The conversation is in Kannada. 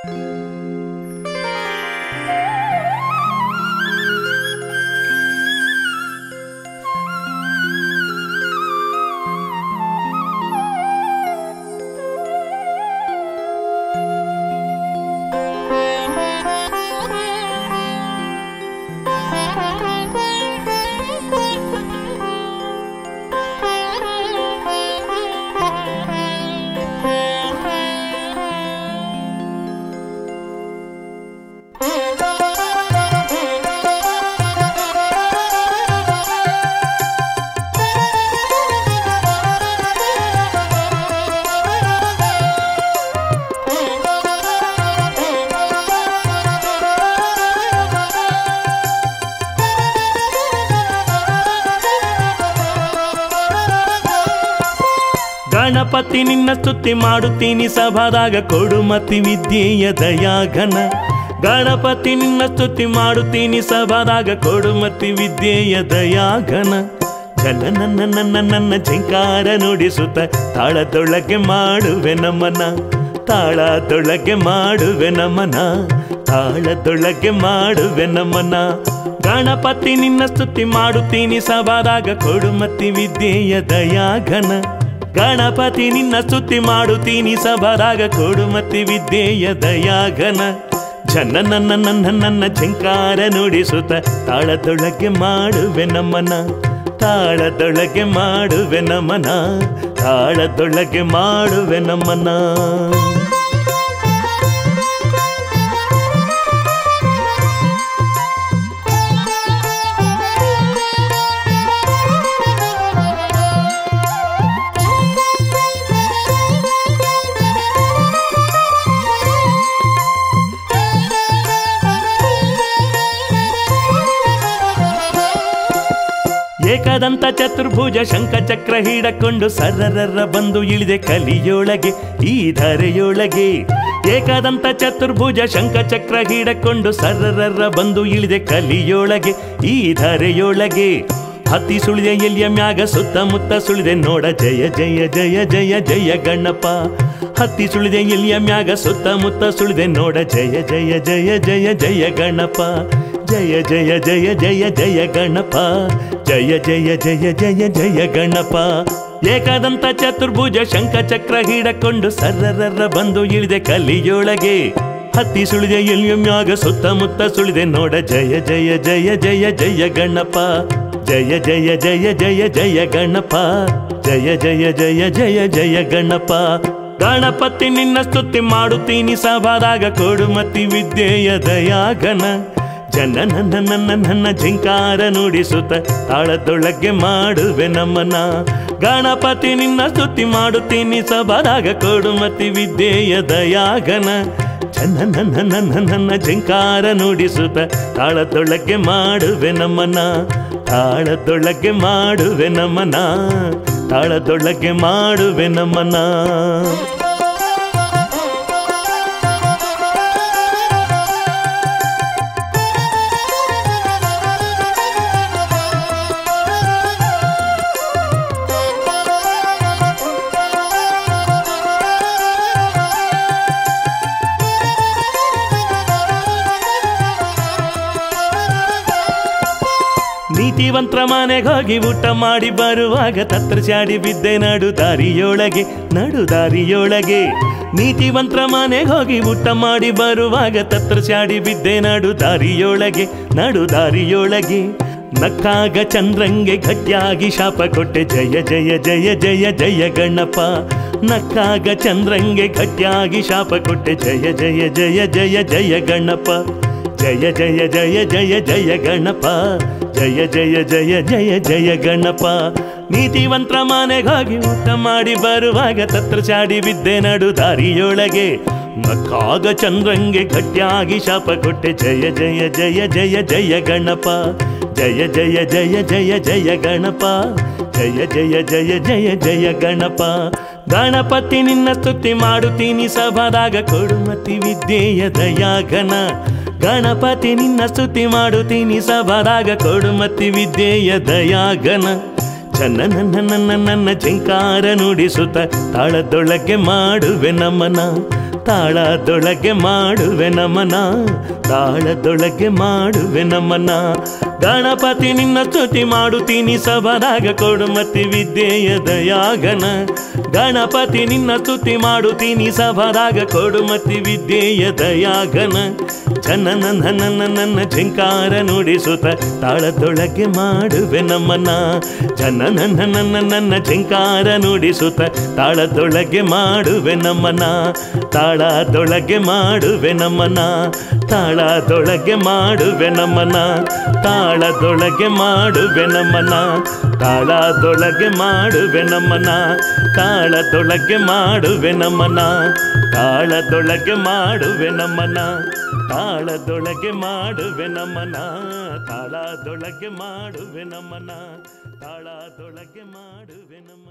ಗಣಪತಿ ನಿನ್ನ ಸ್ತುತಿ ಮಾಡುತ್ತೀನಿ ಸಭಾದಾಗ ಕೊಡು ಮತಿ ವಿದ್ಯೆಯ ದಯಾಘನ ಗಣಪತಿ ನಿನ್ನ ಸ್ತುತಿ ಮಾಡುತ್ತೀನಿ ಸಭಾದಾಗ ಕೊಡು ಮತಿ ವಿದ್ಯೆಯ ದಯಾಘನ ಜನ ನನ್ನ ನನ್ನ ನನ್ನ ಜಿಂಕಾರ ನುಡಿಸುತ್ತ ತಾಳದೊಳಗೆ ಮಾಡುವೆ ನಮನ ತಾಳದೊಳಗೆ ಮಾಡುವೆ ನಮನ ತಾಳದೊಳಗೆ ಮಾಡುವೆ ನಮನ ಗಣಪತಿ ನಿನ್ನ ಸ್ತುತಿ ಮಾಡುತ್ತೀನಿ ಸಭಾದಾಗ ಕೊಡು ಮತಿ ವಿದ್ಯೆಯ ದಯಾಘನ ಗಣಪತಿ ನಿನ್ನ ಸ್ತುತಿ ಮಾಡುತ್ತೀನಿ ಸಭಾದಾಗ ಕೊಡು ಮತಿ ವಿದ್ಯೆಯ ದಯಾಘನ ಜನ ನನ್ನ ನನ್ನ ನನ್ನ ಝಂಕಾರ ನುಡಿಸುತ್ತ ತಾಳದೊಳಗೆ ಮಾಡುವೆ ನಮನ ತಾಳದೊಳಗೆ ಮಾಡುವೆ ನಮನ ತಾಳದೊಳಗೆ ಮಾಡುವೆ ನಮನ ಏಕದಂತ ಚತುರ್ಭುಜ ಶಂಖಚಕ್ರ ಹಿಡಕೊಂಡು ಸರರರ ಬಂದು ಇಳಿದೆ ಕಲಿಯೊಳಗೆ ಈ ಧರೆಯೊಳಗೆ ಏಕದಂತ ಚತುರ್ಭುಜ ಶಂಖಚಕ್ರ ಹಿಡಕೊಂಡು ಸರರರ ಬಂದು ಇಳಿದೆ ಕಲಿಯೊಳಗೆ ಈ ಧರೆಯೊಳಗೆ ಹತ್ತಿ ಸುಳಿದೆ ಎಲ್ಲಿಯ ಮ್ಯಾಗ ಸುತ್ತಮುತ್ತ ಸುಳಿದೆ ನೋಡ ಜಯ ಜಯ ಜಯ ಜಯ ಜಯ ಗಣಪ ಹತ್ತಿ ಸುಳಿದೆ ಎಲ್ಲಿಯ ಮ್ಯಾಗ ಸುತ್ತಮುತ್ತ ಸುಳಿದೆ ನೋಡ ಜಯ ಜಯ ಜಯ ಜಯ ಜಯ ಗಣಪ ಜಯ ಜಯ ಜಯ ಜಯ ಜಯ ಗಣಪ ಜಯ ಜಯ ಜಯ ಜಯ ಜಯ ಗಣಪ ಏಕದಂತ ಚತುರ್ಭುಜ ಶಂಖಚಕ್ರ ಹಿಡಕೊಂಡು ಸರರರ ಬಂದು ಇಳಿದೆ ಕಲಿಯೊಳಗೆ ಹತ್ತಿ ಸುಳಿದೆ ಎಲ್ಲಿಯ ಮ್ಯಾಗ ಸುತ್ತಮುತ್ತ ಸುಳಿದೆ ನೋಡ ಜಯ ಜಯ ಜಯ ಜಯ ಜಯ ಗಣಪ ಜಯ ಜಯ ಜಯ ಜಯ ಜಯ ಗಣಪ ಜಯ ಜಯ ಜಯ ಜಯ ಜಯ ಗಣಪ ಗಣಪತಿ ನಿನ್ನ ಸ್ತುತಿ ಮಾಡುತ್ತೀನಿ ಸಭಾದಾಗ ಕೊಡು ಮತಿ ವಿದ್ಯೆಯ ದಯಾಗನ ಜನ ನನ್ನ ನನ್ನ ನನ್ನ ಜಿಂಕಾರ ನುಡಿಸುತ್ತ ತಾಳದೊಳಗೆ ಮಾಡುವೆ ನಮ್ಮನ ಗಣಪತಿ ನಿನ್ನ ಸ್ತುತಿ ಮಾಡುತ್ತೀನಿ ಸಭಾದಾಗ ಕೊಡು ಮತಿ ವಿದ್ಯೆಯ ದಯಾಗನ ಜನ ನನ್ನ ನನ್ನ ನನ್ನ ಜಿಂಕಾರ ನುಡಿಸುತ್ತ ತಾಳದೊಳಗೆ ಮಾಡುವೆ ನಮ್ಮನ ತಾಳದೊಳಗೆ ಮಾಡುವೆ ನಮನ ತಾಳದೊಳಗೆ ಮಾಡುವೆ ನಮನ ನೀತಿವಂತರ ಮನೆಗೆ ಹೋಗಿ ಊಟ ಮಾಡಿ ಬರುವಾಗ ತತ್ರ ಚಾಡಿ ಬಿದ್ದೆ ನಡು ದಾರಿಯೊಳಗೆ ನಡು ದಾರಿಯೊಳಗೆ ನೀತಿವಂತರ ಮನೆಗೆ ಹೋಗಿ ಊಟ ಮಾಡಿ ಬರುವಾಗ ತತ್ರ ಚಾಡಿ ಬಿದ್ದೆ ನಡು ದಾರಿಯೊಳಗೆ ನಡು ದಾರಿಯೊಳಗೆ ನಕ್ಕಾಗ ಚಂದ್ರಂಗೆ ಗಟ್ಟಿಯಾಗಿ ಶಾಪ ಕೊಟ್ಟೆ ಜಯ ಜಯ ಜಯ ಜಯ ಜಯ ಗಣಪ ನಕ್ಕಾಗ ಚಂದ್ರಂಗೆ ಗಟ್ಟಿಯಾಗಿ ಶಾಪ ಕೊಟ್ಟೆ ಜಯ ಜಯ ಜಯ ಜಯ ಜಯ ಗಣಪ ಜಯ ಜಯ ಜಯ ಜಯ ಜಯ ಗಣಪ ಜಯ ಜಯ ಜಯ ಜಯ ಜಯ ಗಣಪ ನೀತಿವಂತರ ಮನೆಗಾಗಿ ಊಟ ಮಾಡಿ ಬರುವಾಗ ತತ್ರ ಚಾಡಿ ಬಿದ್ದೆ ನಡು ದಾರಿಯೊಳಗೆ ನಕ್ಕಾಗ ಚಂದ್ರಂಗೆ ಗಟ್ಟಿಯಾಗಿ ಶಾಪ ಕೊಟ್ಟೆ ಜಯ ಜಯ ಜಯ ಜಯ ಜಯ ಗಣಪ ಜಯ ಜಯ ಜಯ ಜಯ ಜಯ ಗಣಪ ಜಯ ಜಯ ಜಯ ಜಯ ಜಯ ಗಣಪ ಗಣಪತಿ ನಿನ್ನ ಸ್ತುತಿ ಮಾಡುತ್ತೀನಿ ಸಭಾದಾಗ ಕೊಡುಮತಿ ವಿದ್ಯೆಯ ದಯಾಗನ ಗಣಪತಿ ನಿನ್ನ ಸ್ತುತಿ ಮಾಡುತ್ತೀನಿ ಸಭಾದಾಗ ಕೊಡುಮತಿ ವಿದ್ಯೆಯ ದಯಾಗನ ಜನ ನನ್ನ ನನ್ನ ನನ್ನ ಜಿಂಕಾರ ನುಡಿಸುತ್ತ ತಾಳದೊಳಗೆ ಮಾಡುವೆ ನಮನ ತಾಳದೊಳಗೆ ಮಾಡುವೆ ನಮನ ತಾಳದೊಳಗೆ ಮಾಡುವೆ ನಮನ ಗಣಪತಿ ನಿನ್ನ ಸ್ತುತಿ ಮಾಡುತ್ತೀನಿ ಸಬರಾಗ ಕೊಡು ಮತಿ ವಿದ್ಯೆಯ ದಯಾಗನ ಗಣಪತಿ ನಿನ್ನ ಸ್ತುತಿ ಮಾಡುತ್ತೀನಿ ಸಬರಾಗ ಕೊಡು ಮತಿ ವಿದ್ಯೆಯ ದಯಾಗನ ಜನನ ನನ್ನ ನನ್ನ ಝಂಕಾರ ನುಡಿಸುತ್ತ ತಾಳದೊಳಗೆ ಮಾಡುವೆ ನಮನ ಜನನ ನನ್ನ ನನ್ನ ಝಂಕಾರ ನುಡಿಸುತ್ತ ತಾಳದೊಳಗೆ ಮಾಡುವೆ ನಮನ ತಾಳದೊಳಗೆ ಮಾಡುವೆ ನಮನ ತಾಳದೊಳಗೆ ಮಾಡುವೆ ನಮನ ತಾಳದೊಳಗೆ ಮಾಡುವೆ ನಮನ ತಾಳದೊಳಗೆ ಮಾಡುವೆ ನಮನ ತಾಳದೊಳಗೆ ಮಾಡುವೆ ನಮನ ತಾಳದೊಳಗೆ ಮಾಡುವೆ ನಮನ ತಾಳದೊಳಗೆ ಮಾಡುವೆ ನಮನ ತಾಳದೊಳಗೆ ಮಾಡುವೆ ನಮನ ತಾಳದೊಳಗೆ ಮಾಡುವೆ ನಮನ